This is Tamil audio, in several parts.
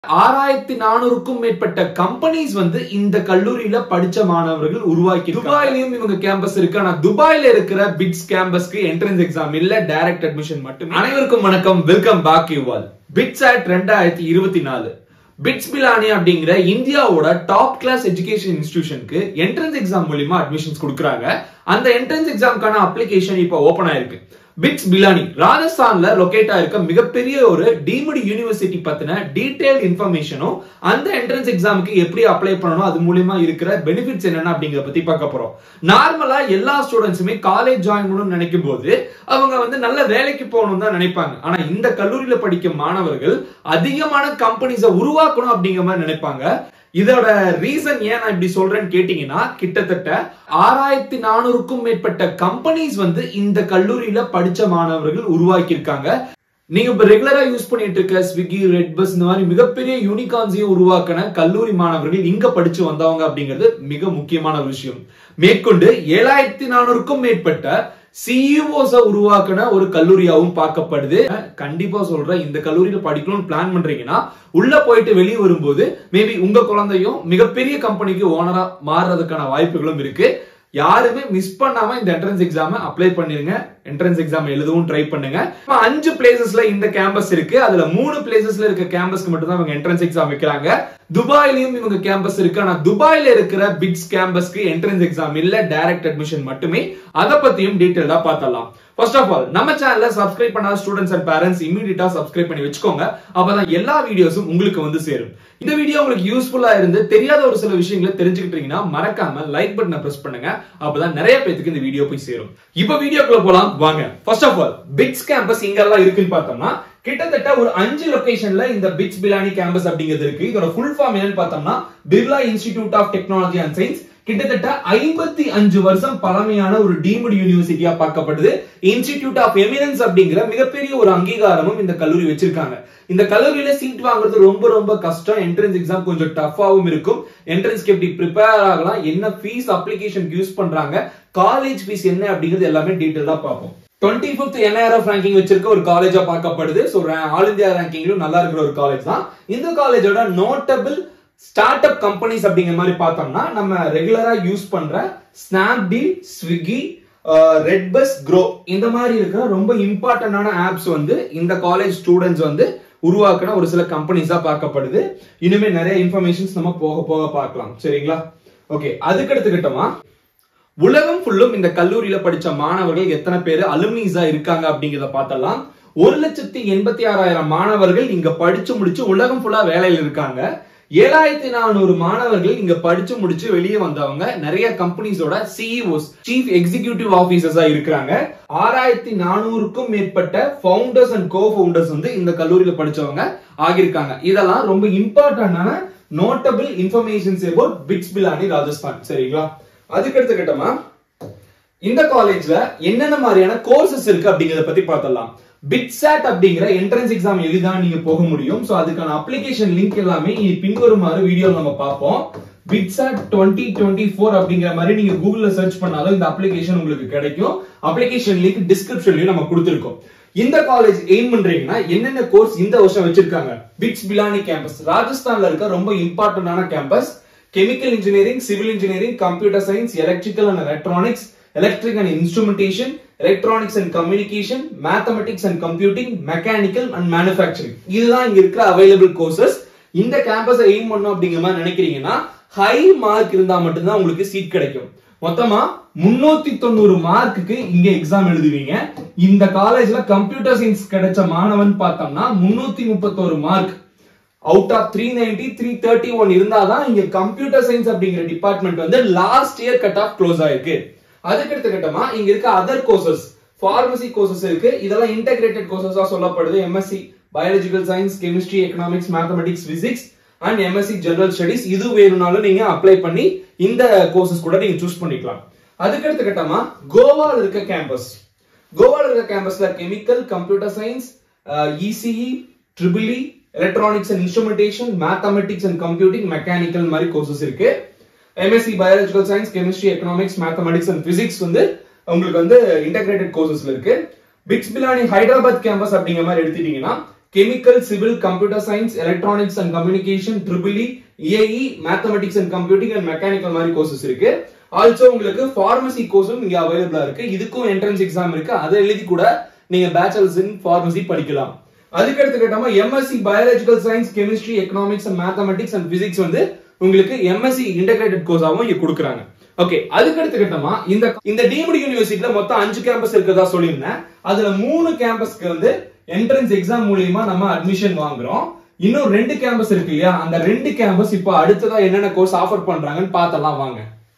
ஆறாயிரத்தி நானூறுக்கும் மேற்பட்ட கம்பெனிஸ் வந்து இந்த கல்லூரியில படிச்ச மாணவர்கள் உருவாக்கி துபாயிலையும் இவங்க கேம்பஸ் இருக்கு ஆனா துபாயில இருக்கிற பிட்ஸ் கேம்பஸ்க்கு என்ட்ரன்ஸ் எக்ஸாம் இல்ல டைரக்ட் அட்மிஷன் மட்டுமே அனைவருக்கும் வணக்கம் welcome back you all BITS at ரெண்டாயிரத்தி இருபத்தி நாலு பிட்ஸ் பிலானி அப்படிங்கிற இந்தியாவோட டாப் கிளாஸ் எஜுகேஷன் இன்ஸ்டிடியூஷனுக்கு என்ட்ரன்ஸ் எக்ஸாம் மூலியமா அட்மிஷன்ஸ் கொடுக்குறாங்க அந்த என்ட்ரன்ஸ் எக்ஸாம்க்கான அப்ளிகேஷன் இப்போ ஓபன் ஆயிருக்கு பிட்ஸ் பிலானி ராஜஸ்தான்ல லொகேட் ஆயிருக்க மிகப்பெரிய ஒரு டீம்டு யூனிவர்சிட்டி பத்தின டீடைல் இன்ஃபர்மேஷனும் அந்த என்ட்ரன்ஸ் எக்ஸாமுக்கு எப்படி அப்ளை பண்ணணும் அது மூலியமா இருக்கிற பெனிஃபிட்ஸ் என்னென்ன அப்படிங்கறத பத்தி பார்க்க போறோம் நார்மலா எல்லா ஸ்டூடெண்ட்ஸுமே காலேஜ் ஜாயின் பண்ணணும்னு நினைக்கும் போது அவங்க வந்து நல்ல வேலைக்கு போகணும் தான் நினைப்பாங்க ஆனா இந்த கல்லூரியில படிக்கும் மாணவர்கள் அதிகமான கம்பெனிஸை உருவாக்கணும் அப்படிங்கிற மாதிரி நினைப்பாங்க இதோட ரீசன் ஏன் நான் இப்படி சொல்றேன்னு கேட்டீங்கன்னா கிட்டத்தட்ட ஆறாயிரத்தி நானூறுக்கும் மேற்பட்ட கம்பெனிஸ் வந்து இந்த கல்லூரியில படிச்ச மாணவர்கள் உருவாக்கி இருக்காங்க நீங்க இப்ப ரெகுலரா யூஸ் பண்ணிட்டு இருக்க ஸ்விக்கி ரெட் பஸ் இந்த மாதிரி மிகப்பெரிய யூனிகான்ஸையும் உருவாக்கின கல்லூரி மாணவர்கள் இங்க படிச்சு வந்தவங்க அப்படிங்கிறது மிக முக்கியமான ஒரு விஷயம் மேற்கொண்டு ஏழாயிரத்தி நானூறுக்கும் மேற்பட்ட சிஇஓஸ உருவாக்கின ஒரு கல்லூரியாவும் பார்க்கப்படுது கண்டிப்பா சொல்றேன் இந்த கல்லூரியில படிக்கணும்னு பிளான் பண்றீங்கன்னா உள்ள போயிட்டு வெளியே வரும்போது மேபி உங்க குழந்தையும் மிகப்பெரிய கம்பெனிக்கு ஓனரா மாறுறதுக்கான வாய்ப்புகளும் இருக்கு யாருமே மிஸ் பண்ணாம இந்த என்ட்ரன்ஸ் எக்ஸாம் அப்ளை பண்ணிருங்க என்ட்ரன்ஸ் எக்ஸாம் எழுதவும் ட்ரை பண்ணுங்க அஞ்சு பிளேசஸ்ல இந்த கேம்பஸ் இருக்கு அதுல மூணு பிளேசஸ்ல இருக்க கேம்பஸ்க்கு மட்டும் தான் இவங்க என்ட்ரன்ஸ் எக்ஸாம் வைக்கிறாங்க துபாயிலையும் இவங்க கேம்பஸ் இருக்கு ஆனா துபாயில இருக்கிற பிட்ஸ் கேம்பஸ்க்கு என்ட்ரன்ஸ் எக்ஸாம் இல்ல டைரக்ட் அட்மிஷன் மட்டுமே அதை பத்தியும் டீடைல்டா பார்த்தலாம் ஃபர்ஸ்ட் ஆஃப் ஆல் நம்ம சேனல்ல சப்ஸ்கிரைப் பண்ணாத ஸ்டூடெண்ட்ஸ் அண்ட் பேரண்ட்ஸ் இமீடியட்டா சப்ஸ்கிரைப் பண்ணி வச்சுக்கோங்க அப்பதான் எல்லா வீடியோஸும் உங்களுக்கு வந்து சேரும் இந்த வீடியோ உங்களுக்கு யூஸ்ஃபுல்லா இருந்து தெரியாத ஒரு சில விஷயங்களை தெரிஞ்சுக்கிட்டீங்கன்னா மறக்காம லைக் பட்டனை பிரஸ் பண்ணுங்க அப்பதான் நிறைய பேத்துக்கு இந்த வீடியோ போய் சேரும் இப்ப வீடியோக்குள்ள போலாம் வாங்க first of all BITS campus இங்கெல்லாம் இருக்குன்னு பார்த்தோம்னா கிட்டத்தட்ட ஒரு அஞ்சு லொகேஷன்ல இந்த பிட்ஸ் பிலானி கேம்பஸ் அப்படிங்கிறது இருக்கு இதோட ஃபுல் ஃபார்ம் என்னன்னு பார்த்தோம்னா Birla institute of technology and science கிட்டத்தட்ட ஐம்பத்தி அஞ்சு வருஷம் பழமையான ஒரு டீம்டு யூனிவர்சிட்டியா பார்க்கப்படுது இன்ஸ்டிடியூட் ஆஃப் எமினன்ஸ் அப்படிங்கிற மிகப்பெரிய ஒரு அங்கீகாரமும் இந்த கல்லூரி வச்சிருக்காங்க இந்த கல்லூரியில சீட் வாங்குறது ரொம்ப ரொம்ப கஷ்டம் என்ட்ரன்ஸ் எக்ஸாம் கொஞ்சம் டஃபாவும் இருக்கும் என்ட்ரன்ஸ்க்கு எப்படி ப்ரிப்பேர் ஆகலாம் என்ன ஃபீஸ் அப்ளிகேஷன் யூஸ் பண்றாங்க காலேஜ் ஃபீஸ் என்ன அப்படிங்கிறது எல்லாமே டீட்டெயிலா பார்ப்போம் டுவெண்ட்டி ஃபிஃப்த் என்ஐஆர்எஃப் ரேங்கிங் வச்சிருக்க ஒரு காலேஜா பார்க்கப்படுது ஸோ ஆல் இந்தியா ரேங்கிங்லும் நல்லா இருக்கிற ஒரு காலேஜ் தான் இந்த காலேஜோட நோட்டபிள் ஸ்டார்ட் அப் கம்பெனிஸ் அப்படிங்கிற மாதிரி பார்த்தோம்னா நம்ம ரெகுலரா யூஸ் பண்ற Snapdeal Swiggy red bus Groww இந்த மாதிரி இருக்கிற ரொம்ப இம்பார்ட்டன்டான ஆப்ஸ் வந்து இந்த காலேஜ் ஸ்டூடெண்ட்ஸ் வந்து உருவாக்குன ஒரு சில கம்பெனிஸா பார்க்கப்படுது இனிமே நிறைய இன்ஃபர்மேஷன்ஸ் நம்ம போக போக பார்க்கலாம் சரிங்களா ஓகே அதுக்கு எடுத்துக்கிட்டோமா உலகம் ஃபுல்லும் இந்த கல்லூரியில படிச்ச மாணவர்கள் எத்தனை பேர் அலுமினிஸா இருக்காங்க அப்படிங்கிறத பார்த்தலாம் ஒரு லட்சத்தி எண்பத்தி ஆறாயிரம் மாணவர்கள் இங்க படிச்சு முடிச்சு உலகம் ஃபுல்லா வேலையில இருக்காங்க ஏழாயிரத்தி நானூறு மாணவர்கள் இங்க படிச்சு முடிச்சு வெளியே வந்தவங்க நிறைய கம்பெனிஸோட சிஇஓஸ் சீஃப் எக்ஸிகியூட்டிவ் ஆபீசர்ஸா இருக்கிறாங்க ஆறாயிரத்தி நானூறுக்கும் மேற்பட்ட ஃபவுண்டர்ஸ் அண்ட் கோ ஃபவுண்டர்ஸ் வந்து இந்த கல்லூரியில படிச்சவங்க ஆகியிருக்காங்க இதெல்லாம் ரொம்ப இம்பார்ட்டன்டான notable informations about BITS Pilani Rajasthan சரிங்களா அதுக்கு எடுத்துக்கிட்டோமா இந்த காலேஜ்ல என்னென்ன மாதிரியான கோர்சஸ் இருக்கு அப்படிங்கறத பத்தி பார்த்தலாம் பிட்சாட் அப்படிங்கிற என்ட்ரன்ஸ் எக்ஸாம் எழுதிதான் நீங்க போக முடியும் சோ அதுக்கான அப்ளிகேஷன் லிங்க் எல்லாமே இனி பின்வருமாறு வீடியோ நம்ம பார்ப்போம் பிட்சாட் டுவெண்ட்டி டுவெண்ட்டி ஃபோர் அப்படிங்கிற மாதிரி நீங்க கூகுள்ல சர்ச் பண்ணாலும் இந்த அப்ளிகேஷன் உங்களுக்கு கிடைக்கும் அப்ளிகேஷன் லிங்க் டிஸ்கிரிப்ஷன்லயும் நம்ம கொடுத்துருக்கோம் இந்த காலேஜ் எய்ம் பண்றீங்கன்னா என்னென்ன கோர்ஸ் இந்த வருஷம் வச்சிருக்காங்க பிட்ஸ் பிலானி கேம்பஸ் ராஜஸ்தான்ல இருக்க ரொம்ப இம்பார்ட்டன்டான campus chemical engineering civil engineering computer science electrical and electronics electric and instrumentation electronics and communication mathematics and computing mechanical and manufacturing இதுதான் இங்க இருக்கிற அவைலபிள் கோர்சஸ் இந்த கேம்பஸ் எய்ம் பண்ணும் அப்படிங்கிற மாதிரி நினைக்கிறீங்கன்னா ஹை மார்க் இருந்தா மட்டும்தான் உங்களுக்கு சீட் கிடைக்கும் மொத்தமா முன்னூத்தி தொண்ணூறு மார்க்குக்கு இங்க எக்ஸாம் எழுதுவீங்க இந்த காலேஜ்ல கம்ப்யூட்டர் சயின்ஸ் கிடைச்ச மாணவன் பார்த்தோம்னா முன்னூத்தி முப்பத்தோரு mark out of three ninety three thirty one இருந்தாதான் இங்க கம்ப்யூட்டர் சயின்ஸ் அப்படிங்கிற டிபார்ட்மெண்ட் வந்து last year cut off close ஆயிருக்கு அதுக்கு எடுத்துக்கிட்டோமா இங்க இருக்க அதர் கோர்சஸ் ஃபார்மசி கோர்சஸ் இருக்கு இதெல்லாம் இன்டகிரேட்டட் கோர்சஸா சொல்லப்படுது MSc biological science chemistry economics mathematics physics and MSc general studies இது வேணும்னாலும் நீங்க அப்ளை பண்ணி இந்த கோர்சஸ் கூட நீங்க சூஸ் பண்ணிக்கலாம் அதுக்கு எடுத்துக்கிட்டோமா கோவால இருக்க கேம்பஸ் கோவால இருக்க கேம்பஸ்ல chemical computer science ECE triple electronics and instrumentation mathematics and computing mechanical மாதிரி கோர்சஸ் இருக்கு MSc biological science chemistry economics mathematics and physics வந்து உங்களுக்கு வந்து இன்டகிரேட்டட் கோர்சஸ்ல இருக்கு பிட்ஸ் பிலானி ஹைதராபாத் கேம்பஸ் அப்படிங்கிற மாதிரி எடுத்துட்டீங்கன்னா chemical civil computer science electronics and communication triple EAE mathematics and computing and mechanical மாதிரி கோர்சஸ் இருக்கு ஆல்சோ உங்களுக்கு ஃபார்மசி கோர்ஸும் இங்க அவைலபிளா இருக்கு இதுக்கும் என்ட்ரன்ஸ் எக்ஸாம் இருக்கு அதை எழுதி கூட நீங்க பேச்சுலர்ஸ் இன் ஃபார்மசி படிக்கலாம் அதுக்கு அடுத்து கேட்டாம MSc biological science chemistry economics and mathematics and physics வந்து உங்களுக்கு எம்எஸ்சி இன்டகிரேட்டட் கோர்ஸாவும் இங்க கொடுக்குறாங்க ஓகே அதுக்கு அடுத்து கட்டமா இந்த இந்த டீம்டு யூனிவர்சிட்டில மொத்தம் அஞ்சு கேம்பஸ் இருக்கிறதா சொல்லியிருந்தேன் அதுல மூணு கேம்பஸ்க்கு வந்து என்ட்ரன்ஸ் எக்ஸாம் மூலியமா நம்ம அட்மிஷன் வாங்குறோம் இன்னும் ரெண்டு கேம்பஸ் இருக்கு இல்லையா அந்த ரெண்டு கேம்பஸ் இப்போ அடுத்ததா என்னென்ன கோர்ஸ் ஆஃபர் பண்றாங்கன்னு பார்த்தலாம் வாங்க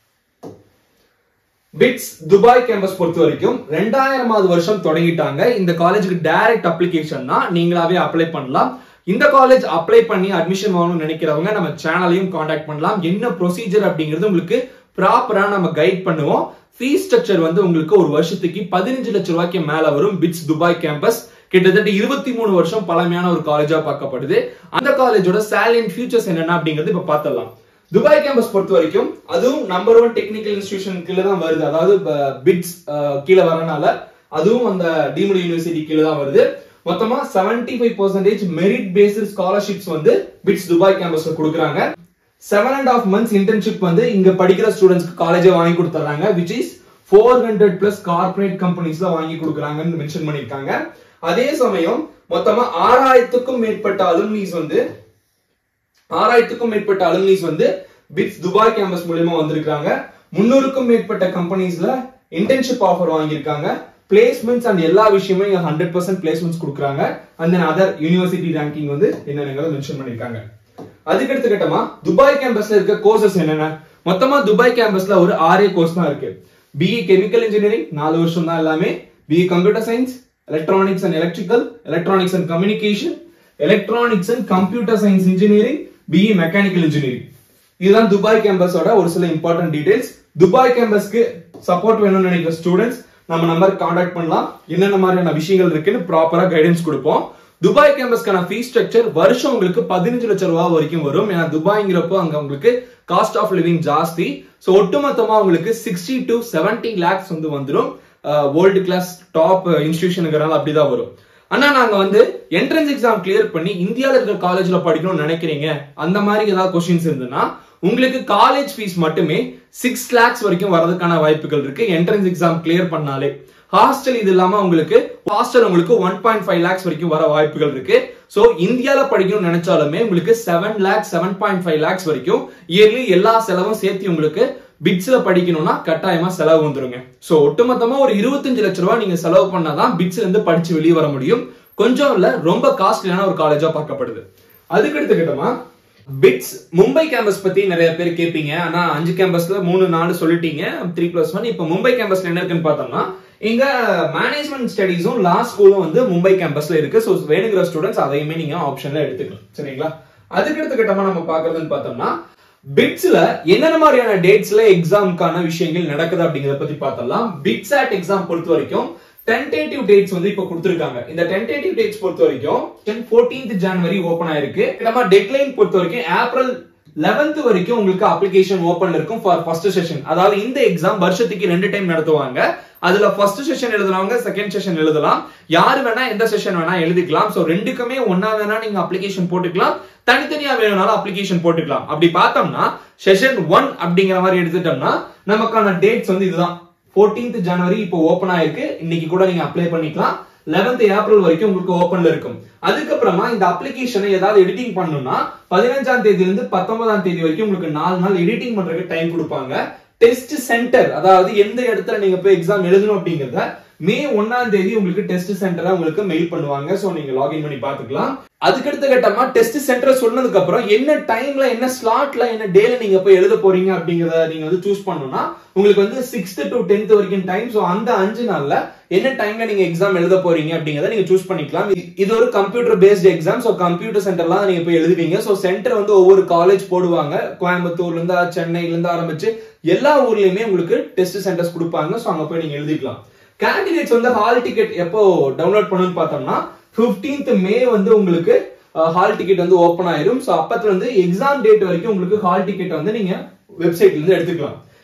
பிட்ஸ் துபாய் கேம்பஸ் பொறுத்த வரைக்கும் ரெண்டாயிரமாவது வருஷம் தொடங்கிட்டாங்க இந்த காலேஜுக்கு டைரக்ட் அப்ளிகேஷன் தான் நீங்களாவே அப்ளை பண்ணலாம் இந்த காலேஜ் அப்ளை பண்ணி அட்மிஷன் வாங்கணும்னு நினைக்கிறவங்க நம்ம சேனலையும் காண்டாக்ட் பண்ணலாம் என்ன ப்ரொசீஜர் அப்படிங்கிறது உங்களுக்கு ப்ராப்பரா நம்ம கைட் பண்ணுவோம் ஃபீஸ் ஸ்ட்ரக்சர் வந்து உங்களுக்கு ஒரு வருஷத்துக்கு பதினஞ்சு லட்சம் ரூபாய்க்கு மேல வரும் பிட்ஸ் துபாய் கேம்பஸ் கிட்டத்தட்ட இருபத்தி மூணு வருஷம் பழமையான ஒரு காலேஜா பார்க்கப்படுது அந்த காலேஜோட சேலரி ஃபியூச்சர்ஸ் என்னென்ன அப்படிங்கிறது இப்ப பார்த்தலாம் துபாய் கேம்பஸ் பொறுத்த வரைக்கும் அதுவும் நம்பர் ஒன் டெக்னிக்கல் இன்ஸ்டிடியூஷன் கீழே தான் வருது அதாவது பிட்ஸ் கீழே வரனால அதுவும் அந்த டீம்டு யூனிவர்சிட்டி கீழே தான் வருது மொத்தமா seventy five percentage merit based scholarships வந்து பிட்ஸ் துபாய் கேம்பஸ்ல கொடுக்குறாங்க seven and half months internship வந்து இங்க படிக்கிற ஸ்டூடெண்ட்ஸ்க்கு காலேஜே வாங்கி கொடுத்துறாங்க which is four hundred plus corporate கம்பெனிஸ்ல வாங்கி கொடுக்குறாங்கன்னு மென்ஷன் பண்ணிருக்காங்க அதே சமயம் மொத்தமா ஆறாயிரத்துக்கும் மேற்பட்ட அலுமினிஸ் வந்து ஆறாயிரத்துக்கும் மேற்பட்ட அலுமினிஸ் வந்து பிட்ஸ் துபாய் கேம்பஸ் மூலியமா வந்திருக்காங்க முன்னூறுக்கும் மேற்பட்ட கம்பெனிஸ்ல இன்டர்ன்ஷிப் ஆஃபர் வாங்கியிருக்காங்க பிளேஸ்மெண்ட்ஸ் அண்ட் எல்லா விஷயமும் இங்க ஹண்ட்ரட் பர்சன்ட் பிளேஸ்மெண்ட்ஸ் கொடுக்குறாங்க and then other university ranking வந்து என்னென்ன மென்ஷன் பண்ணிருக்காங்க அதுக்கடுத்து கட்டமா துபாய் கேம்பஸ்ல இருக்க கோர்சஸ் என்னென்ன மொத்தமா துபாய் கேம்பஸ்ல ஒரு ஆறே கோர்ஸ் தான் இருக்கு பிஇ கெமிக்கல் இன்ஜினியரிங் நாலு வருஷம் தான் எல்லாமே BE computer science electronics and electrical electronics and communication electronics and computer science engineering BE mechanical engineering இதுதான் துபாய் கேம்பஸோட ஒரு சில இம்பார்ட்டன்ட் டீடைல்ஸ் துபாய் கேம்பஸ்க்கு சப்போர்ட் வேணும்னு நினைக்கிற ஸ்டூடெண்ட்ஸ் நம்ம நம்பர் காண்டாக்ட் பண்ணலாம் என்னென்ன மாதிரியான விஷயங்கள் இருக்குன்னு ப்ராப்பரா கைடன்ஸ் கொடுப்போம் துபாய் கேம்பஸ்க்கான ஃபீஸ் ஸ்ட்ரக்சர் வருஷம் உங்களுக்கு பதினஞ்சு லட்சம் ரூபாய் வரைக்கும் வரும் ஏன்னா துபாய்ங்கிறப்போ அங்க உங்களுக்கு காஸ்ட் ஆஃப் லிவிங் ஜாஸ்தி ஸோ ஒட்டுமொத்தமா உங்களுக்கு சிக்ஸ்டி டு செவன்டி லேக்ஸ் வந்து வந்துடும் வேர்ல்டு கிளாஸ் டாப் இன்ஸ்டிடியூஷனுங்கிறனால அப்படிதான் வரும் ஆனா நாங்க வந்து என்ட்ரன்ஸ் எக்ஸாம் கிளியர் பண்ணி இந்தியாவில் இருக்கிற காலேஜ்ல படிக்கணும்னு நினைக்கிறீங்க அந்த மாதிரி ஏதாவது கொஸ்டின்ஸ் இருந்ததுன்னா உங்களுக்கு காலேஜ் ஃபீஸ் மட்டுமே சிக்ஸ் லேக்ஸ் வரைக்கும் வரதுக்கான வாய்ப்புகள் இருக்கு என்ட்ரன்ஸ் எக்ஸாம் கிளியர் பண்ணாலே ஹாஸ்டல் இது இல்லாம உங்களுக்கு ஹாஸ்டல் உங்களுக்கு ஒன் பாயிண்ட் ஃபைவ் லேக்ஸ் வரைக்கும் வர வாய்ப்புகள் இருக்கு சோ இந்தியால படிக்கணும்னு நினைச்சாலுமே உங்களுக்கு seven lakhs seven point five lakhs வரைக்கும் இயர்லி எல்லா செலவும் சேர்த்து உங்களுக்கு பிட்ஸ்ல படிக்கணும்னா கட்டாயமா செலவு வந்துருங்க சோ ஒட்டுமொத்தமா ஒரு இருபத்தஞ்சு லட்ச ரூபாய் நீங்க செலவு பண்ணாதான் பிட்ஸ்ல இருந்து படிச்சு வெளியே வர முடியும் கொஞ்சம் இல்ல ரொம்ப காஸ்ட்லியான ஒரு காலேஜா பார்க்கப்படுது அதுக்கு அடுத்து கிட்டமா பிட்ஸ் மும்பை கேம்பஸ் பத்தி நிறைய பேர் கேட்பீங்க ஆனா அஞ்சு கேம்பஸ்ல மூணு நாலு சொல்லிட்டீங்க த்ரீ பிளஸ் ஒன் இப்ப மும்பை கேம்பஸ்ல என்ன இருக்குன்னு பார்த்தோம்னா இங்க மேனேஜ்மெண்ட் ஸ்டடிஸும் லா ஸ்கூலும் வந்து மும்பை கேம்பஸ்ல இருக்கு ஸோ வேணுங்கிற ஸ்டூடெண்ட்ஸ் அதையுமே நீங்க ஆப்ஷன்ல எடுத்துக்கலாம் சரிங்களா அதுக்கு அடுத்த கட்டமா நம்ம பாக்குறதுன்னு பார்த்தோம்னா பிட்ஸ்ல என்னென்ன மாதிரியான டேட்ஸ்ல எக்ஸாமுக்கான விஷயங்கள் நடக்குது அப்படிங்கறத பத்தி பார்த்தலாம் பிட்ஸாட் எக்ஸாம் பொறுத்த வரைக்கும் டென்டேட்டிவ் டேட்ஸ் வந்து இப்ப கொடுத்திருக்காங்க இந்த டென்டேட்டிவ் டேட்ஸ் பொறுத்த வரைக்கும் ஃபோர்டீன்த் ஜனவரி ஓபன் ஆயிருக்கு நம்ம டெட்லைன் பொறுத்த வரைக்கும் ஏப்ரல் லெவன்த் வரைக்கும் உங்களுக்கு அப்ளிகேஷன் ஓபன்ல இருக்கும் ஃபார் ஃபர்ஸ்ட் செஷன் அதாவது இந்த எக்ஸாம் வருஷத்துக்கு ரெண்டு டைம் நடத்துவாங்க அதுல ஃபர்ஸ்ட் செஷன் எழுதுறவங்க செகண்ட் செஷன் எழுதலாம் யாரு வேணா எந்த செஷன் வேணா எழுதிக்கலாம் சோ ரெண்டுக்குமே ஒன்னா வேணா நீங்க அப்ளிகேஷன் போட்டுக்கலாம் தனித்தனியா வேணும்னாலும் அப்ளிகேஷன் போட்டுக்கலாம் அப்படி பார்த்தோம்னா செஷன் ஒன் அப்படிங்கிற மாதிரி எடுத்துட்டோம்னா நமக்கான டேட்ஸ் வந்து இதுதான் ஃபோர்டீன்த் ஜனவரி இப்போ ஓபன் ஆயிருக்கு இன்னைக்கு கூட நீங்க அப்ளை பண்ணிக்கலாம் லெவன்த் ஏப்ரல் வரைக்கும் உங்களுக்கு ஓபன்ல இருக்கும் அதுக்கப்புறமா இந்த அப்ளிகேஷனை ஏதாவது எடிட்டிங் பண்ணணும்னா பதினஞ்சாம் தேதியில இருந்து பத்தொன்பதாம் தேதி வரைக்கும் உங்களுக்கு நாலு நாள் எடிட்டிங் பண்றதுக்கு டைம் கொடுப்பாங்க டெஸ்ட் சென்டர் அதாவது எந்த இடத்துல நீங்க போய் எக்ஸாம் எழுதணும் அப்படிங்கறத மே ஒன்னாம் தேதி உங்களுக்கு டெஸ்ட் சென்டரா உங்களுக்கு மெயில் பண்ணுவாங்க சோ நீங்க லாகின் பண்ணி பாத்துக்கலாம் அதுக்கடுத்த கட்டமா டெஸ்ட் சென்டர் சொன்னதுக்கு அப்புறம் என்ன டைம்ல என்ன ஸ்லாட்ல என்ன டேல நீங்க போய் எழுத போறீங்க அப்படிங்கறத நீங்க வந்து சூஸ் பண்ணணும்னா உங்களுக்கு வந்து சிக்ஸ்த் டு டென்த் வரைக்கும் டைம் சோ அந்த அஞ்சு நாள்ல என்ன டைம்ல நீங்க எக்ஸாம் எழுத போறீங்க அப்படிங்கறத நீங்க சூஸ் பண்ணிக்கலாம் இது ஒரு computer based exam so computer சென்டர்லாம் நீங்க போய் எழுதுவீங்க சோ சென்டர் வந்து ஒவ்வொரு காலேஜ் போடுவாங்க கோயம்புத்தூர்ல இருந்து சென்னையில இருந்து ஆரம்பிச்சு எல்லா ஊர்லயுமே உங்களுக்கு டெஸ்ட் சென்டர்ஸ் கொடுப்பாங்க சோ அங்க போய் நீங்க எழுதிக்கலாம் கேண்டிடேட்ஸ் வந்து ஹால் டிக்கெட் எப்போ டவுன்லோட் பண்ணணும்னு பார்த்தோம்னா பிப்டீன்த் மே வந்து உங்களுக்கு ஹால் டிக்கெட் வந்து ஓப்பன் ஆயிரும் ஸோ அப்பத்துல இருந்து எக்ஸாம் டேட் வரைக்கும் உங்களுக்கு ஹால் டிக்கெட் வந்து நீங்க வெப்சைட்ல இருந்து எடுத்துக்கலாம்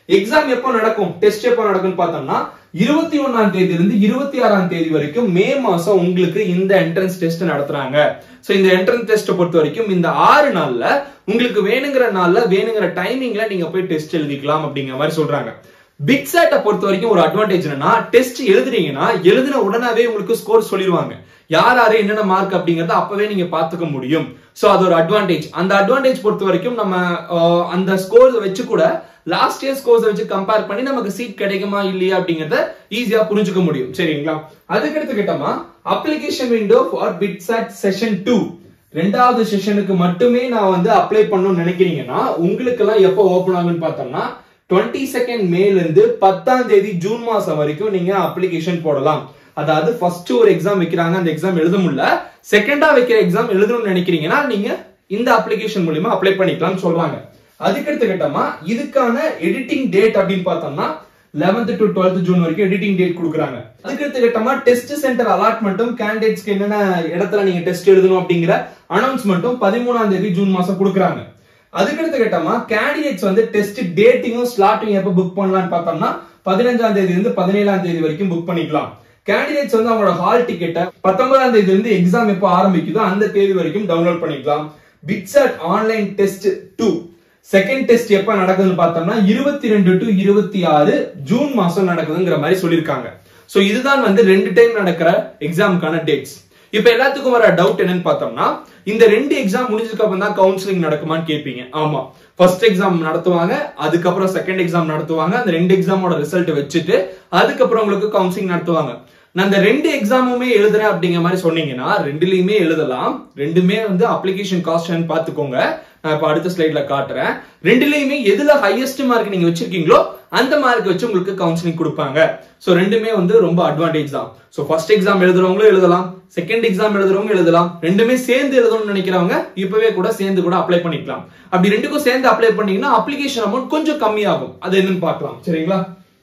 எக்ஸாம் எப்போ நடக்கும் டெஸ்ட் எப்போ நடக்கும்னு பார்த்தோம்னா இருபத்தி ஒன்னாம் தேதியில இருந்து இருபத்தி ஆறாம் தேதி வரைக்கும் மே மாசம் உங்களுக்கு இந்த என்ட்ரன்ஸ் டெஸ்ட் நடத்துறாங்க சோ இந்த என்ட்ரன்ஸ் டெஸ்ட் பொறுத்த வரைக்கும் இந்த ஆறு நாள்ல உங்களுக்கு வேணுங்கிற நாள்ல வேணுங்கிற டைமிங்ல நீங்க போய் டெஸ்ட் எழுதிக்கலாம் அப்படிங்கிற மாதிரி சொல்றாங்க பிக் சேட்டை பொறுத்த வரைக்கும் ஒரு அட்வான்டேஜ் என்னன்னா டெஸ்ட் எழுதுறீங்கன்னா எழுதின உடனே உங்களுக்கு ஸ்கோர் சொல்லிடுவாங்க யார் யாரு என்னென்ன மார்க் அப்படிங்கறத அப்பவே நீங்க பாத்துக்க முடியும் சோ அது ஒரு அட்வான்டேஜ் அந்த அட்வான்டேஜ் பொறுத்த வரைக்கும் நம்ம ஆஹ், அந்த ஸ்கோர்ஸ் வச்சு கூட லாஸ்ட் இயர் ஸ்கோர்ஸ் வச்சு கம்பேர் பண்ணி நமக்கு சீட் கிடைக்குமா இல்லையா அப்படிங்கறத ஈஸியா புரிஞ்சுக்க முடியும் சரிங்களா அதுக்கடுத்து கேட்டோமா application window for BITSAT session two ரெண்டாவது செஷனுக்கு மட்டுமே நான் வந்து அப்ளை பண்ணணும்னு நினைக்கிறீங்கன்னா உங்களுக்கு எல்லாம் எப்போ ஓபன் ஆகும்னு பார்த்தோம்னா டுவெண்ட்டி செகண்ட் மேல இருந்து பத்தாம் தேதி ஜூன் மாசம் வரைக்கும் நீங்க அப்ளிகேஷன் போடலாம் அதாவது ஃபர்ஸ்ட் ஒரு எக்ஸாம் வைக்கிறாங்க அந்த எக்ஸாம் எழுத முடியல செகண்டா வைக்கிற எக்ஸாம் எழுதணும்னு நினைக்கிறீங்கன்னா நீங்க இந்த அப்ளிகேஷன் மூலியமா அப்ளை பண்ணிக்கலாம் சொல்றாங்க அதுக்கடுத்து கேட்டோமா இதுக்கான எடிட்டிங் டேட் அப்படின்னு பார்த்தோம்னா 11th டு 12th ஜூன் வரைக்கும் எடிட்டிங் டேட் கொடுக்குறாங்க அதுக்கடுத்து கேட்டோமா டெஸ்ட் சென்டர் அலாட்மெண்ட்டும் கேண்டிடேட்ஸ்க்கு என்னென்ன இடத்துல நீங்க டெஸ்ட் எழுதணும் அப்படிங்கிற அனௌன்ஸ்மெண்ட்டும் பதிமூணாம் தேதி ஜூன் மாசம் கொடுக்குறாங்க அதுக்கடுத்து கேட்டோமா கேண்டிடேட்ஸ் வந்து டெஸ்ட் டேட்டிங்கும் ஸ்லாட்டும் எப்ப புக் பண்ணலாம்னு பார்த்தோம்னா பதினஞ்சாம் தேதி இருந்து பதினேழாம் தேதி வரைக்கும் புக் பண்ணிக்கலாம் கேண்டிடேட்ஸ் வந்து அவங்களோட ஹால் டிக்கெட்டை பத்தொன்பதாம் தேதி இருந்து எக்ஸாம் எப்போ ஆரம்பிக்குதோ அந்த தேதி வரைக்கும் டவுன்லோட் பண்ணிக்கலாம் BITSAT online test two second test எப்ப நடக்குதுன்னு பார்த்தோம்னா இருபத்தி ரெண்டு டு இருபத்தி ஆறு ஜூன் மாசம் நடக்குதுங்கிற மாதிரி சொல்லியிருக்காங்க சோ இதுதான் வந்து ரெண்டு டைம் நடக்கிற எக்ஸாமுக்கான டேட்ஸ் இப்ப எல்லாத்துக்கும் வர டவுட் என்னன்னு பார்த்தோம்னா இந்த ரெண்டு எக்ஸாம் முடிஞ்சதுக்கு அப்புறம் தான் கவுன்சிலிங் நடக்குமான்னு கேட்பீங்க ஆமா ஃபர்ஸ்ட் எக்ஸாம் நடத்துவாங்க அதுக்கப்புறம் செகண்ட் எக்ஸாம் நடத்துவாங்க அந்த ரெண்டு எக்ஸாமோட ரிசல்ட் வச்சுட்டு அதுக்கப்புறம் உங்களுக்கு கவுன்சிலிங் நடத்துவாங்க நான் அந்த ரெண்டு எக்ஸாமுமே எழுதுறேன் அப்படிங்கிற மாதிரி சொன்னீங்கன்னா ரெண்டுலயுமே எழுதலாம் ரெண்டுமே வந்து அப்ளிகேஷன் காஸ்ட் பாத்துக்கோங்க நான் இப்ப அடுத்த ஸ்லைட்ல காட்டுறேன் ரெண்டுலயுமே எதுல ஹையஸ்ட் மார்க் நீங்க வச்சிருக்கீங்களோ அந்த மார்க் வச்சு உங்களுக்கு கவுன்சிலிங் கொடுப்பாங்க சோ ரெண்டுமே வந்து ரொம்ப அட்வான்டேஜ் தான் சோ ஃபர்ஸ்ட் எக்ஸாம் எழுதுறவங்களும் எழுதலாம் செகண்ட் எக்ஸாம் எழுதுறவங்க எழுதலாம் ரெண்டுமே சேர்ந்து எழுதணும்னு நினைக்கிறவங்க இப்பவே கூட சேர்ந்து கூட அப்ளை பண்ணிக்கலாம் அப்படி ரெண்டுக்கும் சேர்ந்து அப்ளை பண்ணீங்கன்னா அப்ளிகேஷன் அமௌண்ட் கொஞ்சம் கம்மியாகும் அது என்னன்னு பார்க்கலாம் சரிங்களா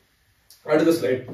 அடுத்த ஸ்லைட்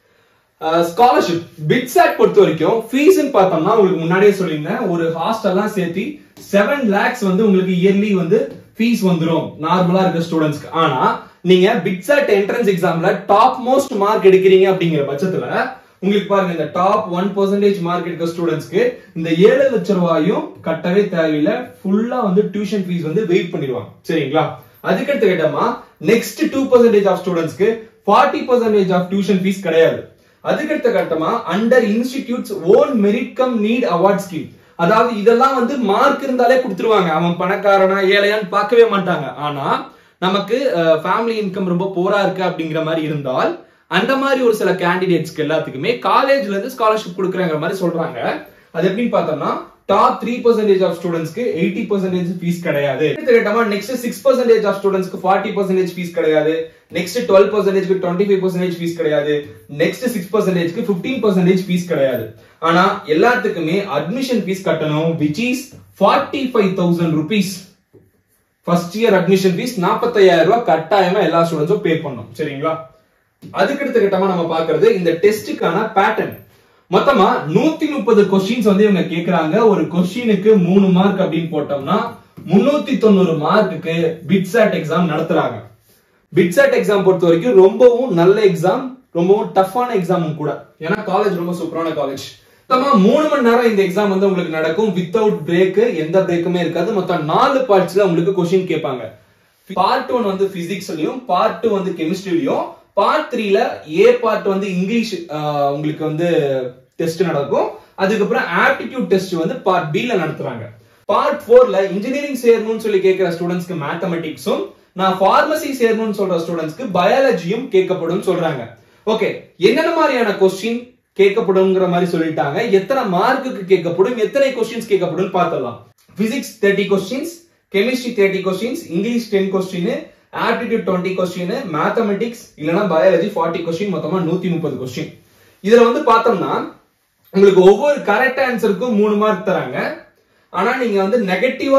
ஸ்காலர்ஷிப் பிட்சாட் பொறுத்த வரைக்கும் ஃபீஸ் பார்த்தோம்னா உங்களுக்கு முன்னாடியே சொல்லியிருந்தேன் ஒரு ஹாஸ்டல்லாம் சேர்த்து செவன் லேக்ஸ் வந்து உங்களுக்கு இயர்லி வந்து ஃபீஸ் வந்துரும் நார்மலா இருக்க ஸ்டூடெண்ட்ஸ்க்கு ஆனா நீங்க பிட்சாட் என்ட்ரன்ஸ் எக்ஸாம்ல டாப் மோஸ்ட் மார்க் எடுக்கிறீங்க அப்படிங்கிற பட்சத்துல உங்களுக்கு பாருங்க இந்த டாப் ஒன் பர்சன்டேஜ் மார்க் எடுக்க ஸ்டூடெண்ட்ஸ்க்கு இந்த ஏழு லட்சம் ரூபாயும் கட்டவே தேவையில்லை ஃபுல்லா வந்து டியூஷன் ஃபீஸ் வந்து வெயிட் பண்ணிடுவாங்க சரிங்களா அதுக்கடுத்து கேட்டோமா நெக்ஸ்ட் டூ பர்சன்டேஜ் ஆஃப் ஸ்டூடெண்ட்ஸ்க்கு forty percentage of tuition fees கிடையாது அதுக்கடுத்த கட்டமா under institutes own merit cum need award scheme அதாவது இதெல்லாம் வந்து மார்க் இருந்தாலே கொடுத்துருவாங்க அவன் பணக்காரனா ஏழையான்னு பார்க்கவே மாட்டாங்க ஆனா நமக்கு ஃபேமிலி இன்கம் ரொம்ப போரா இருக்கு அப்படிங்கிற மாதிரி இருந்தால் அந்த மாதிரி ஒரு சில கேண்டிடேட்ஸ்க்கு எல்லாத்துக்குமே காலேஜ்ல இருந்து ஸ்காலர்ஷிப் கொடுக்குறாங்க மாதிரி சொல்றாங்க அது எப்படின்னு பார்த்தோம்னா டாப் த்ரீ பர்சன்டேஜ் ஆஃப் ஸ்டூடெண்ட்ஸ்க்கு எயிட்டி பர்சன்டேஜ் ஃபீஸ் கிடையாது கேட்டமா நெக்ஸ்ட் சிக்ஸ் பர்சன்டேஜ் ஆஃப் ஸ்டூடெண்ட்ஸ்க்கு ஃபார்ட்டி பர்சன்டேஜ் ஃபீஸ் கிடையாது நெக்ஸ்ட் டுவெல் பர்சன்டேஜ்க்கு டுவெண்ட்டி ஃபைவ் பர்சன்டேஜ் ஃபீஸ் கிடையாது நெக்ஸ்ட் சிக்ஸ் பர்சன்டேஜ்க்கு ஃபிஃப்டீன் பர்சன்டேஜ் ஃபீஸ் கிடையாது ஆனா எல்லாத்துக்குமே அட்மிஷன் ஃபீஸ் கட்டணும் which is forty five thousand rupees first year admission fees நாற்பத்தையாயிரம் ரூபாய் கட்டாயமா எல்லா ஸ்டூடெண்ட்ஸும் பே பண்ணும் சரிங்களா அதுக்கடுத்த கட்டமா நம்ம பாக்குறது இந்த டெஸ்டுக்கான பேட்டர்ன் மொத்தமா நூத்தி முப்பது கொஸ்டின்ஸ் வந்து இவங்க கேக்குறாங்க ஒரு கொஸ்டினுக்கு மூணு மார்க் அப்படின்னு போட்டோம்னா முன்னூத்தி தொண்ணூறு மார்க்குக்கு பிட்சாட் எக்ஸாம் நடத்துறாங்க பிட்சாட் எக்ஸாம் பொறுத்த வரைக்கும் ரொம்பவும் நல்ல எக்ஸாம் ரொம்பவும் டஃப்பான எக்ஸாமும் கூட ஏன்னா காலேஜ் ரொம்ப சூப்பரான காலேஜ் மொத்தமா மூணு மணி நேரம் இந்த எக்ஸாம் வந்து உங்களுக்கு நடக்கும் வித்தவுட் பிரேக் எந்த பிரேக்குமே இருக்காது மொத்தம் நாலு பார்ட்ஸ்ல உங்களுக்கு கொஸ்டின் கேட்பாங்க பார்ட் ஒன் வந்து பிசிக்ஸ்லயும் பார்ட் டூ வந்து கெமிஸ்ட்ரிலையும் பார்ட் த்ரீல ஏ பார்ட் வந்து இங்கிலீஷ் ஆஹ், உங்களுக்கு வந்து டெஸ்ட் நடக்கும் அதுக்கப்புறம் ஆப்டிடியூட் டெஸ்ட் வந்து பார்ட் பி ல நடத்துறாங்க பார்ட் ஃபோர்ல இன்ஜினியரிங் சேரணும்னு சொல்லி கேட்கிற ஸ்டூடெண்ட்ஸ்க்கு மேத்தமெட்டிக்ஸும் நான் பார்மசி சேரணும்னு சொல்ற ஸ்டூடெண்ட்ஸ்க்கு பயாலஜியும் கேட்கப்படும் சொல்றாங்க ஓகே என்னென்ன மாதிரியான கொஸ்டின் கேட்கப்படும்ங்கிற மாதிரி சொல்லிட்டாங்க எத்தனை மார்க்குக்கு கேட்கப்படும் எத்தனை கொஸ்டின்ஸ் கேட்கப்படும் பார்த்தலாம் physics thirty questions chemistry thirty questions English ten question aptitude twenty question mathematics இல்லனா பயாலஜி ஃபார்ட்டி கொஸ்டின் மொத்தமா நூத்தி முப்பது கொஸ்டின் இதுல வந்து பார்த்தோம்னா உங்களுக்கு ஒவ்வொரு கரெக்ட் ஆன்சருக்கும் மூணு மார்க் தராங்க ஆனா நீங்க வந்து நெகட்டிவா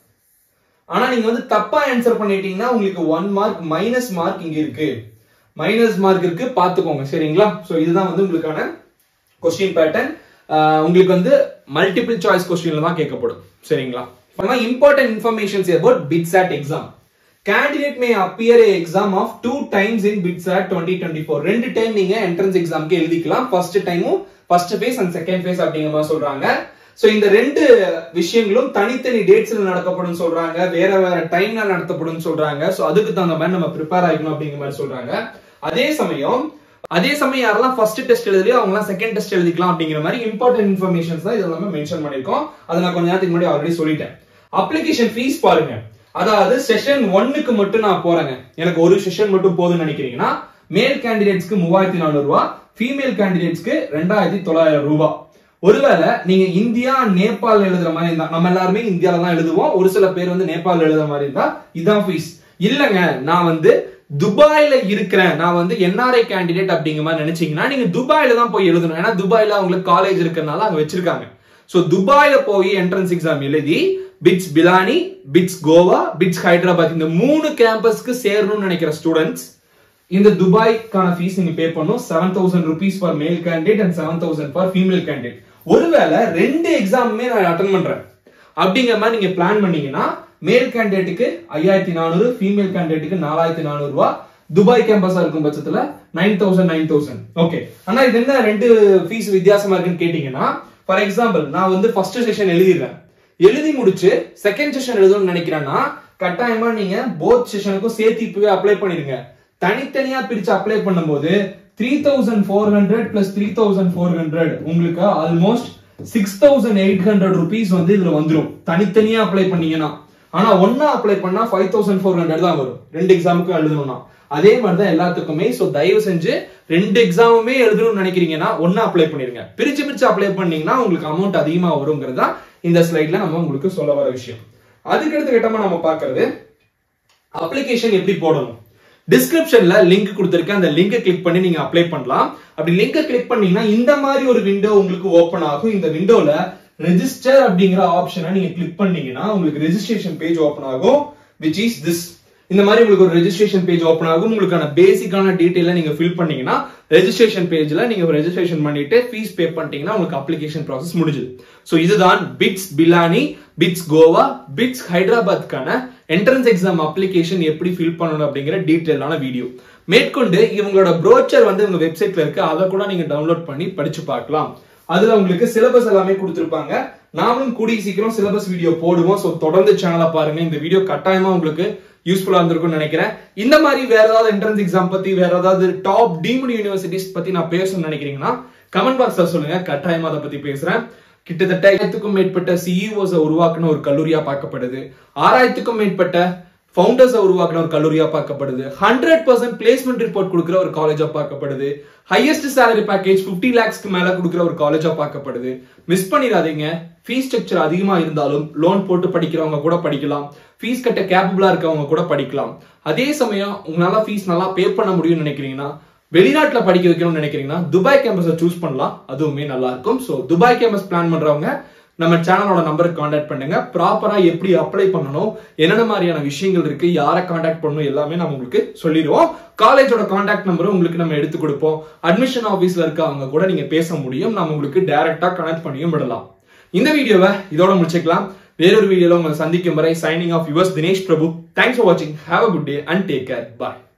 ஆனா நீங்க வந்து தப்பா ஆன்சர் பண்ணிட்டீங்கன்னா உங்களுக்கு ஒன் மார்க் மைனஸ் மார்க் இங்க இருக்கு மைனஸ் மார்க் இருக்கு பாத்துக்கோங்க சரிங்களா சோ இதுதான் வந்து உங்களுக்கான கொஸ்டின் பேட்டர்ன் உங்களுக்கு வந்து மல்டிபிள் சாய்ஸ் கொஸ்டின்ல தான் கேட்கப்படும் சரிங்களா important informations about BITSAT exam candidate may appear exam of two times in BITS at twenty twenty four ரெண்டு டைம் நீங்க என்ட்ரன்ஸ் எக்ஸாம்க்கு எழுதிக்கலாம் ஃபர்ஸ்ட் டைமும் first phase and second phase அப்படிங்கிற மாதிரி சொல்றாங்க சோ இந்த ரெண்டு விஷயங்களும் தனித்தனி டேட்ஸ்ல நடத்தப்படும் சொல்றாங்க வேற வேற டைம்ல நடத்தப்படும் சொல்றாங்க சோ அதுக்கு தகுந்த மாதிரி நம்ம ப்ரிப்பேர் ஆகிக்கணும் அப்படிங்கிற மாதிரி சொல்றாங்க அதே சமயம் அதே சமயம் யாரெல்லாம் ஃபர்ஸ்ட் டெஸ்ட் எழுதலையோ அவங்க எல்லாம் செகண்ட் டெஸ்ட் எழுதிக்கலாம் அப்படிங்கிற மாதிரி இம்பார்ட்டன்ட் இன்ஃபர்மேஷன்ஸ் தான் இதெல்லாமே மென்ஷன் பண்ணிருக்கோம் அதை நான் கொஞ்ச நேரத்துக்கு முன்னாடி ஆல்ரெடி சொல்லிட்டேன் அப்ளிகேஷன் ஃபீஸ் பாருங்க அதாவது செஷன் ஒன்னுக்கு மட்டும் நான் போறேங்க எனக்கு ஒரு செஷன் மட்டும் போதும்னு நினைக்கிறீங்கன்னா மேல் கேண்டிடேட்ஸ்க்கு மூவாயிரத்தி நானூறு ரூபாய் ஃபீமேல் கேண்டிடேட்ஸ்க்கு ரெண்டாயிரத்தி தொள்ளாயிரம் ரூபாய் ஒருவேளை நீங்க இந்தியா நேபாள் எழுதுற மாதிரி இருந்தா நம்ம எல்லாருமே இந்தியால தான் எழுதுவோம் ஒரு சில பேர் வந்து நேபாள் எழுதுற மாதிரி இருந்தா இதான் ஃபீஸ் இல்லங்க நான் வந்து துபாயில இருக்கிறேன் நான் வந்து என்ஆர்ஐ கேண்டிடேட் அப்படிங்கிற மாதிரி நினைச்சீங்கன்னா நீங்க துபாயில தான் போய் எழுதணும் ஏன்னா துபாயில அவங்களுக்கு காலேஜ் இருக்கிறனால அங்க வச்சிருக்காங்க சோ துபாயில போய் என்ட்ரன்ஸ் எக்ஸாம் எழுதி BITS Pilani BITS Goa BITS Hyderabad இந்த மூணு கேம்பஸ்க்கு சேரணும்னு நினைக்கிற ஸ்டூடெண்ட்ஸ் இந்த துபாய்க்கான ஃபீஸ் நீங்க பே பண்ணும் seven thousand rupees for male candidate and seven thousand for female candidate ஒருவேளை ரெண்டு எக்ஸாமுமே நான் அட்டன் பண்றேன் அப்படிங்கிற மாதிரி நீங்க பிளான் பண்ணீங்கன்னா மேல் கேண்டிடேட்டுக்கு ஐயாயிரத்தி நானூறு ஃபீமேல் கேண்டிடேட்டுக்கு நாலாயிரத்தி நானூறு ரூபாய் துபாய் கேம்பஸா இருக்கும் பட்சத்துல nine thousand nine thousand okay ஆனா இது என்ன ரெண்டு ஃபீஸ் வித்தியாசமா இருக்குன்னு கேட்டீங்கன்னா ஃபார் எக்ஸாம்பிள் நான் வந்து ஃபர்ஸ்ட் செஷன் எழுதிடுறேன் எழுதி முடிச்சு செகண்ட் செஷன் எழுதணும்னு நினைக்கிறேன்னா கட்டாயமா நீங்க போத் செஷனுக்கும் சேர்த்து இப்பவே அப்ளை பண்ணிருங்க தனித்தனியா பிரிச்சு அப்ளை பண்ணும்போது three thousand four hundred plus three thousand four hundred உங்களுக்கு almost six thousand eight hundred rupees வந்து இதுல வந்துடும் தனித்தனியா அப்ளை பண்ணீங்கன்னா ஆனா ஒன்னா அப்ளை பண்ணா ஃபைவ் தௌசண்ட் ஃபோர் ஹண்ட்ரட் தான் வரும் ரெண்டு எக்ஸாமுக்கும் எழுதணும்னா அதே மாதிரி தான் எல்லாத்துக்குமே சோ தயவு செஞ்சு ரெண்டு எக்ஸாமுமே எழுதணும்னு நினைக்கிறீங்கன்னா ஒன்னா அப்ளை பண்ணிருங்க பிரிச்சு பிரிச்சு அப்ளை பண்ணீங்கன்னா உங்களுக்கு அமௌண்ட் அதிகமா வருங்கிறது தான் இந்த ஸ்லைட்ல நம்ம உங்களுக்கு சொல்ல வர விஷயம் அதுக்கடுத்து கட்டமா நம்ம பாக்குறது அப்ளிகேஷன் எப்படி போடணும் டிஸ்கிரிப்ஷன்ல லிங்க் கொடுத்திருக்கேன் அந்த லிங்கை கிளிக் பண்ணி நீங்க அப்ளை பண்ணலாம் அப்படி லிங்கை கிளிக் பண்ணீங்கன்னா இந்த மாதிரி ஒரு விண்டோ உங்களுக்கு ஓபன் ஆகும் இந்த விண்டோல ரெஜிஸ்டர் அப்படிங்கிற ஆப்ஷனை நீங்க கிளிக் பண்ணீங்கன்னா உங்களுக்கு ரெஜிஸ்ட்ரேஷன் பேஜ் ஓபன் ஆகும் விச் இஸ் திஸ் இந்த மாதிரி உங்களுக்கு ஒரு ரெஜிஸ்ட்ரேஷன் பேஜ் ஓபன் ஆகும் உங்களுக்கான பேசிக்கான டீடைல நீங்க ஃபில் பண்ணீங்கன்னா ரெஜிஸ்ட்ரேஷன் பேஜ்ல நீங்க ரெஜிஸ்ட்ரேஷன் பண்ணிட்டு ஃபீஸ் பே பண்ணிட்டீங்கன்னா உங்களுக்கு அப்ளிகேஷன் ப்ராசஸ் முடிஞ்சுது சோ இதுதான் BITS Pilani BITS Goa BITS ஹைதராபாத்க்கான என்ட்ரன்ஸ் எக்ஸாம் அப்ளிகேஷன் எப்படி ஃபில் பண்ணணும் அப்படிங்கிற டீட்டெயிலான வீடியோ மேற்கொண்டு இவங்களோட ப்ரோச்சர் வந்து உங்க வெப்சைட்ல இருக்கு அதை கூட நீங்க டவுன்லோட் பண்ணி படிச்சு பார்க்கலாம் அதுல உங்களுக்கு சிலபஸ் எல்லாமே கொடுத்திருப்பாங்க நாமளும் கூடிய சீக்கிரம் சிலபஸ் வீடியோ போடுவோம் சோ தொடர்ந்து சேனலை பாருங்க இந்த வீடியோ கட்டாயமா உங்களுக்கு யூஸ்ஃபுல்லா இருந்திருக்கும்னு நினைக்கிறேன் இந்த மாதிரி வேற ஏதாவது என்ட்ரன்ஸ் எக்ஸாம் பத்தி வேற ஏதாவது டாப் டீம்டு யூனிவர்சிட்டிஸ் பத்தி நான் பேசணும்னு நினைக்கிறீங்கன்னா கமெண்ட் பாக்ஸ்ல சொல்லுங்க கட்டாயமா அதை பத்தி பேசுறேன் கிட்டத்தட்ட ஆயிரத்துக்கும் மேற்பட்ட சிஇஓஸ் உருவாக்குன ஒரு கல்லூரியா பார்க்கப்படுது ஆறாயிரத்துக்கும் மேற்பட்ட ஃபவுண்டர்ஸ் உருவாக்குன ஒரு கல்லூரியா பார்க்கப்படுது ஹண்ட்ரட் பர்சன்ட் பிளேஸ்மெண்ட் ரிப்போர்ட் கொடுக்குற ஒரு காலேஜா பார்க்கப்படுது ஹையஸ்ட் சேலரி பேக்கேஜ் பிப்டி லேக்ஸ்க்கு மேல கொடுக்குற ஒரு காலேஜா பார்க்கப்படுது மிஸ் பண்ணிடாதீங்க ஃபீஸ் ஸ்ட்ரக்சர் அதிகமா இருந்தாலும் லோன் போட்டு படிக்கிறவங்க கூட படிக்கலாம் ஃபீஸ் கட்ட கேப்பபிளா இருக்கவங்க கூட படிக்கலாம் அதே சமயம் உங்களால ஃபீஸ் நல்லா பே பண்ண முடியும்னு நினைக்கிறீங்கன்னா வெளிநாட்டுல படிக்க வைக்கணும்னு நினைக்கிறீங்கன்னா துபாய் கேம்பஸை சூஸ் பண்ணலாம் அதுவுமே நல்லா இருக்கும் ஸோ துபாய் கேம்பஸ் பிளான் பண்றவங்க நம்ம சேனலோட நம்பருக்கு காண்டாக்ட் பண்ணுங்க ப்ராப்பரா எப்படி அப்ளை பண்ணணும் என்னென்ன மாதிரியான விஷயங்கள் இருக்கு யாரை காண்டாக்ட் பண்ணணும் எல்லாமே நம்ம உங்களுக்கு சொல்லிடுவோம் காலேஜோட காண்டாக்ட் நம்பரும் உங்களுக்கு நம்ம எடுத்து கொடுப்போம் அட்மிஷன் ஆஃபீஸ்ல இருக்கவங்க கூட நீங்க பேச முடியும் நம்ம உங்களுக்கு டைரக்டா கனெக்ட் பண்ணியும் விடலாம் இந்த வீடியோவை இதோட முடிச்சுக்கலாம் வேறொரு வீடியோல உங்களை சந்திக்கும் வரை signing off yours Dinesh Prabhu thanks for வாட்சிங் have a good day and take care bye